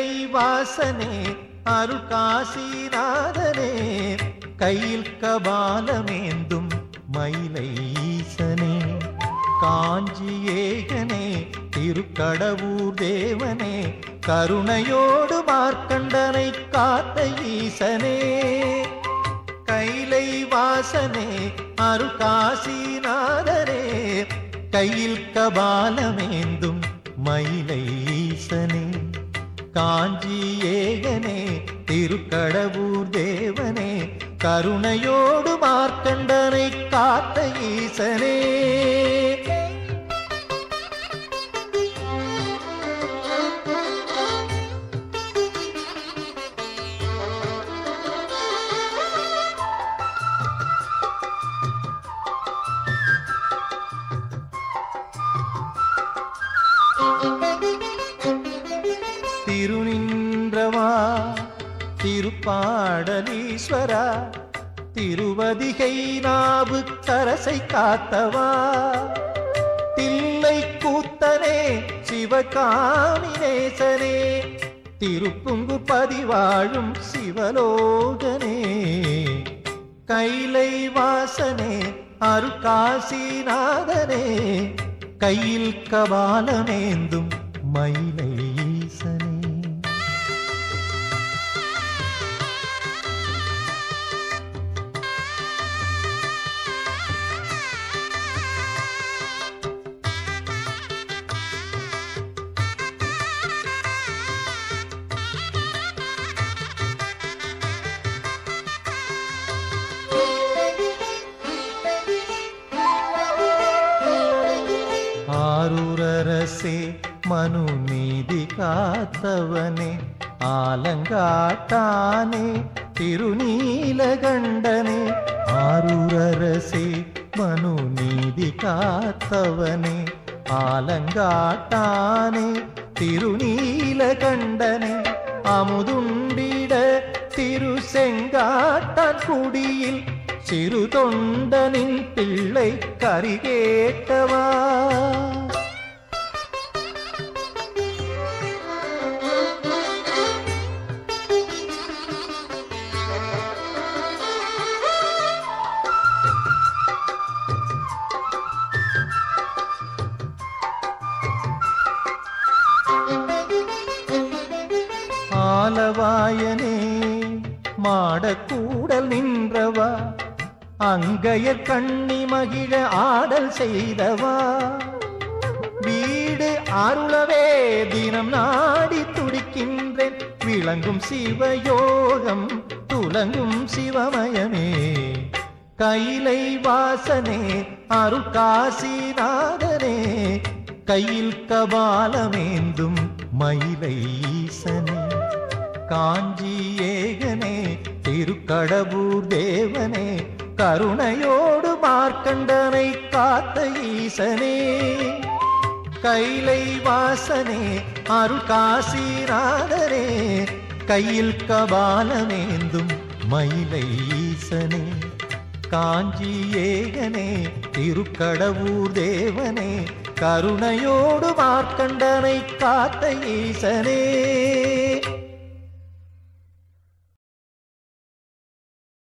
வாசனே அருகாசிநாதனே கையில் கபாலமேந்தும் மயிலை ஈசனே காஞ்சி ஏகனே திருக்கடவூர் தேவனே கருணையோடு மார்க்கண்டனை காத்த ஈசனே கைலை வாசனே அருகாசிநாதனே கையில் கபாலமேந்தும் மயிலை ஈசனே காஞ்சி ஏகனே திருக்கடவூர் தேவனே கருணையோடு மார்க்கண்டனை காத்த ஈசனே திருநின்றவா திருப்பாடலீஸ்வரா திருவதிகை நாவு கரசை காத்தவா தில்லை கூத்தனே சிவகாமினேசனே திருப்புங்கு பதிவாழும் சிவலோகனே கைலை வாசனே அருகாசிநாதனே கையில் கபாலமேந்தும் மயிலை ஈசனே ஆரூரரசே மனு நீதி காத்தவனே ஆலங்காட்டானே திருநீலகண்டனே ஆரூரரசே மனு நீதி காத்தவனே ஆலங்காட்டானே திருநீலகண்டனே அமுதுண்டிட திருசெங்காட்டான் குடியில் சிறு தொண்டனின் பிள்ளை கரிகேட்டவா ஆலவாயனே மாடக்கூடல் நின்றவா அங்கையர் கண்ணி மகிழ ஆடல் செய்தவா வீடு அருளவே தினம் நாடி துடிக்கின்றேன் விளங்கும் சிவயோகம் துலங்கும் சிவமயமே கைலை வாசனே அருகாசிநாதனே கையில் கபாலமேந்தும் மயிலை ஈசனே காஞ்சி ஏகனே திருக்கடவூர் தேவனே கருணையோடு மார்க்கண்டனை காத்த ஈசனே கைலை வாசனே அருகாசிநாதனே கையில் கபாலமேந்தும் மயிலை ஈசனே காஞ்சி ஏகனே திருக்கடவூர் தேவனே கருணையோடு மார்க்கண்டனை காத்த ஈசனே